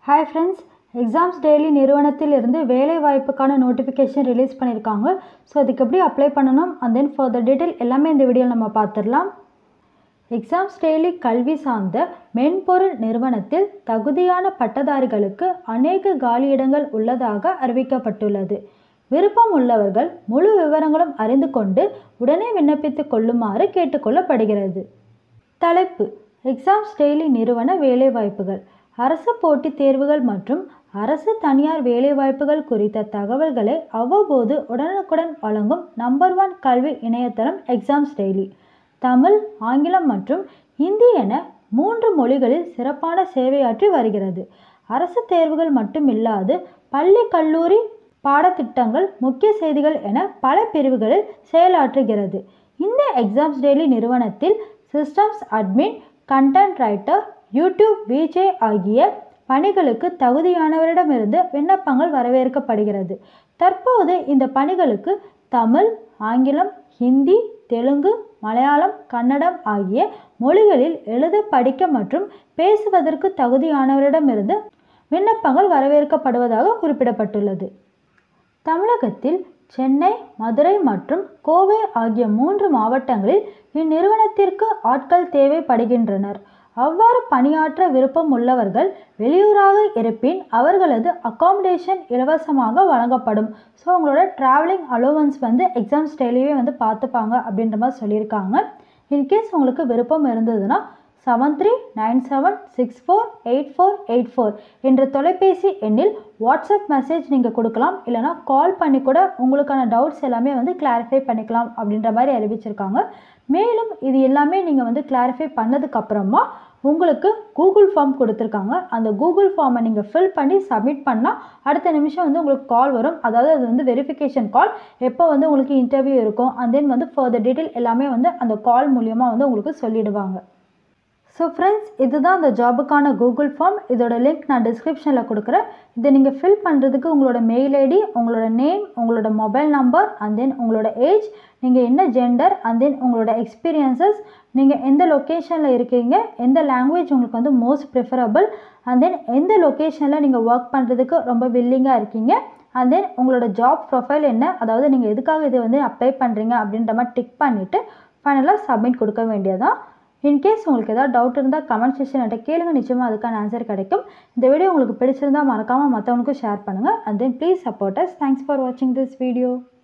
hi friends exams daily நிறுவனத்திலிருந்து வேலை வாய்ப்புக்கான நோட்டிஃபிகேஷன் ரிலீஸ் பண்ணியிருக்காங்க ஸோ அதுக்கு எப்படி அப்ளை பண்ணணும் and then for the detail எல்லாமே இந்த வீடியோவில் நம்ம பார்த்துடலாம் எக்ஸாம்ஸ் டெய்லி கல்வி சார்ந்த மென்பொருள் நிறுவனத்தில் தகுதியான பட்டதாரிகளுக்கு அநேக காலியிடங்கள் உள்ளதாக அறிவிக்கப்பட்டுள்ளது விருப்பம் உள்ளவர்கள் முழு விவரங்களும் அறிந்து கொண்டு உடனே விண்ணப்பித்துக் கொள்ளுமாறு கேட்டுக்கொள்ளப்படுகிறது தலைப்பு எக்ஸாம்ஸ் டெய்லி நிறுவன வேலைவாய்ப்புகள் அரசு போட்டித் தேர்வுகள் மற்றும் அரசு தனியார் வேலைவாய்ப்புகள் குறித்த தகவல்களை அவ்வப்போது உடனுக்குடன் வழங்கும் நம்பர் ஒன் கல்வி இணையதளம் எக்ஸாம்ஸ் டெய்லி தமிழ் ஆங்கிலம் மற்றும் ஹிந்தி என மூன்று மொழிகளில் சிறப்பான சேவையாற்றி வருகிறது அரசு தேர்வுகள் மட்டுமில்லாது பள்ளி கல்லூரி பாடத்திட்டங்கள் முக்கிய செய்திகள் என பல பிரிவுகளில் செயலாற்றுகிறது இந்த எக்ஸாம்ஸ் டெய்லி நிறுவனத்தில் systems admin content writer YouTube VJ ஆகிய பணிகளுக்கு தகுதியானவரிடமிருந்து விண்ணப்பங்கள் வரவேற்கப்படுகிறது தற்போது இந்த பணிகளுக்கு தமிழ் ஆங்கிலம் ஹிந்தி தெலுங்கு மலையாளம் கன்னடம் ஆகிய மொழிகளில் எழுத படிக்க மற்றும் பேசுவதற்கு தகுதியானவரிடமிருந்து விண்ணப்பங்கள் வரவேற்கப்படுவதாக குறிப்பிடப்பட்டுள்ளது தமிழகத்தில் சென்னை மதுரை மற்றும் கோவை ஆகிய மூன்று மாவட்டங்களில் இந்நிறுவனத்திற்கு ஆட்கள் தேவைப்படுகின்றனர் அவ்வாறு பணியாற்ற விருப்பம் உள்ளவர்கள் வெளியூராக இருப்பின் அவர்களது அகாமடேஷன் இலவசமாக வழங்கப்படும் ஸோ உங்களோட ட்ராவலிங் அலோவன்ஸ் வந்து எக்ஸாம்ஸ் டெய்லியே வந்து பார்த்துப்பாங்க அப்படின்ற மாதிரி சொல்லியிருக்காங்க இன்கேஸ் உங்களுக்கு விருப்பம் இருந்ததுன்னா seven three nine seven six four eight four eight four என்ற தொலைபேசி எண்ணில் வாட்ஸ்அப் மெசேஜ் நீங்கள் கொடுக்கலாம் இல்லைனா கால் பண்ணி கூட உங்களுக்கான டவுட்ஸ் எல்லாமே வந்து கிளாரிஃபை பண்ணிக்கலாம் அப்படின்ற மாதிரி அறிவிச்சிருக்காங்க மேலும் இது எல்லாமே நீங்கள் வந்து கிளாரிஃபை பண்ணதுக்கப்புறமா உங்களுக்கு கூகுள் ஃபார்ம் கொடுத்துருக்காங்க அந்த கூகுள் ஃபார்மை நீங்கள் ஃபில் பண்ணி சப்மிட் பண்ணால் அடுத்த நிமிஷம் வந்து உங்களுக்கு கால் வரும் அதாவது அது வந்து வெரிஃபிகேஷன் கால் எப்போ வந்து உங்களுக்கு இன்டர்வியூ இருக்கும் அண்ட் தென் வந்து ஃபர்தர் டீட்டெயில் எல்லாமே வந்து அந்த கால் மூலியமாக வந்து உங்களுக்கு சொல்லிடுவாங்க ஸோ ஃப்ரெண்ட்ஸ் இதுதான் அந்த ஜாபுக்கான கூகுள் ஃபார்ம் இதோட லிங்க் நான் டிஸ்கிரிப்ஷனில் கொடுக்குறேன் இதை நீங்கள் ஃபில் பண்ணுறதுக்கு உங்களோட மெயில் ஐடி உங்களோட நேம் உங்களோட மொபைல் நம்பர் அண்ட் தென் உங்களோட ஏஜ் நீங்கள் என்ன ஜெண்டர் அண்ட் தென் உங்களோட எக்ஸ்பீரியன்சஸ் நீங்கள் எந்த லொக்கேஷனில் இருக்கீங்க எந்த லாங்குவேஜ் உங்களுக்கு வந்து மோஸ்ட் ப்ரிஃபரபிள் அண்ட் தென் எந்த லொக்கேஷனில் நீங்கள் ஒர்க் பண்ணுறதுக்கு ரொம்ப வில்லிங்காக இருக்கீங்க அண்ட் தென் உங்களோட ஜாப் ப்ரொஃபைல் என்ன அதாவது நீங்கள் எதுக்காக இதை வந்து அப்ளை பண்ணுறீங்க அப்படின்ற மாதிரி டிக் பண்ணிவிட்டு ஃபைனலாக சப்மிட் கொடுக்க வேண்டியதான் இன்கேஸ் உங்களுக்கு ஏதாவது டவுட் இருந்தால் கமெண்ட் செக்ஷன்கிட்ட கேளுங்க நிச்சயமாக அதுக்கான ஆன்சர் கிடைக்கும் இந்த வீடியோ உங்களுக்கு பிடிச்சிருந்தால் மறக்காமல் மற்றவங்களுக்கும் ஷேர் பண்ணுங்கள் and then please support us thanks for வாட்சிங் திஸ் வீடியோ